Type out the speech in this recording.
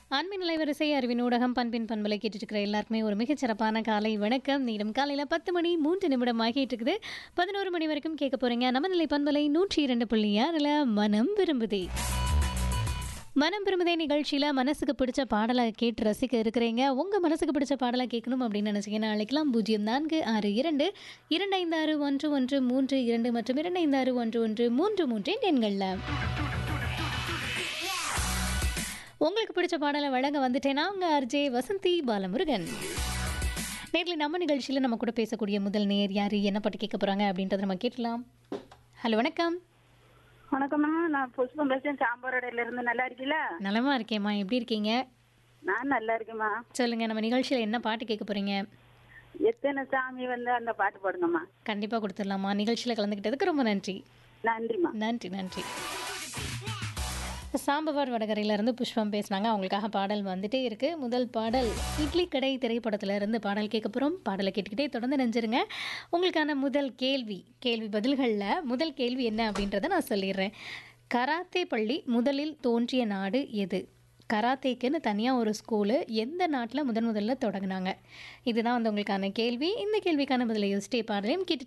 அன்பின் நிலைவரிசை அறிவின் ஊடகம் பண்பின் பண்பலை கேட்டுட்டு இருக்கிற எல்லாருக்குமே ஒரு மிகச்சிறப்பான காலை வணக்கம் நேரம் காலையில் பத்து மணி மூன்று நிமிடம் ஆகிட்டு இருக்குது பதினோரு மணி வரைக்கும் கேட்க போறீங்க நம்ம நிலை பண்பலை நூற்றி இரண்டு புள்ளி ஆறில் மனம் விரும்புதே மனம் விரும்புதே நிகழ்ச்சியில் மனசுக்கு பிடிச்ச பாடலை கேட்டு ரசிக்க இருக்கிறீங்க உங்கள் மனசுக்கு பிடிச்ச பாடலை கேட்கணும் அப்படின்னு நினச்சிங்கன்னா அழைக்கலாம் பூஜ்ஜியம் நான்கு ஆறு இரண்டு இரண்டு ஐந்து ஆறு ஒன்று ஒன்று மூன்று இரண்டு மற்றும் இரண்டு ஐந்து ஆறு ஒன்று ஒன்று மூன்று மூன்று எண்களில் உங்களுக்கு பிடிச்ச பாடலை வழங்க வந்துட்டேன்னா உங்கள் அர்ஜே வசந்தி பாலமுருகன் நேரில் நம்ம நிகழ்ச்சியில் நம்ம கூட பேசக்கூடிய முதல் நேர் யார் என்ன பாட்டு கேட்க போகிறாங்க அப்படின்றத நம்ம கேட்கலாம் ஹலோ வணக்கம் வணக்கம்மா நான் புஷ்பம் பேசுறேன் சாம்பாரோடையில இருந்து நல்லா இருக்கீங்களா நலமா இருக்கேம்மா எப்படி இருக்கீங்க நான் நல்லா இருக்கேம்மா சொல்லுங்கள் நம்ம நிகழ்ச்சியில் என்ன பாட்டு கேட்க போகிறீங்க எத்தனை சாமி வந்து அந்த பாட்டு பாடுங்கம்மா கண்டிப்பாக கொடுத்துடலாமா நிகழ்ச்சியில் கலந்துக்கிட்டதுக்கு ரொம்ப நன்றி நன்றிம்மா நன்றி நன்றி சாம்பவார் வடகரையிலேருந்து புஷ்பம் பேசுனாங்க அவங்களுக்காக பாடல் வந்துட்டே இருக்கு முதல் பாடல் இட்லி கடை திரைப்படத்துல இருந்து பாடல் கேட்க போகிறோம் பாடலை கேட்டுக்கிட்டே தொடர்ந்து நெஞ்சிருங்க உங்களுக்கான முதல் கேள்வி கேள்வி பதில்களில் முதல் கேள்வி என்ன அப்படின்றத நான் சொல்லிடுறேன் கராத்தே பள்ளி முதலில் தோன்றிய நாடு எது கராத்தேக்குன்னு தனியாக ஒரு ஸ்கூலு எந்த நாட்டில் முதன் முதல்ல தொடங்கினாங்க இதுதான் வந்து உங்களுக்கான கேள்வி இந்த கேள்விக்கான பதிலை யோசிச்சிட்டே பாடலையும் கேட்டு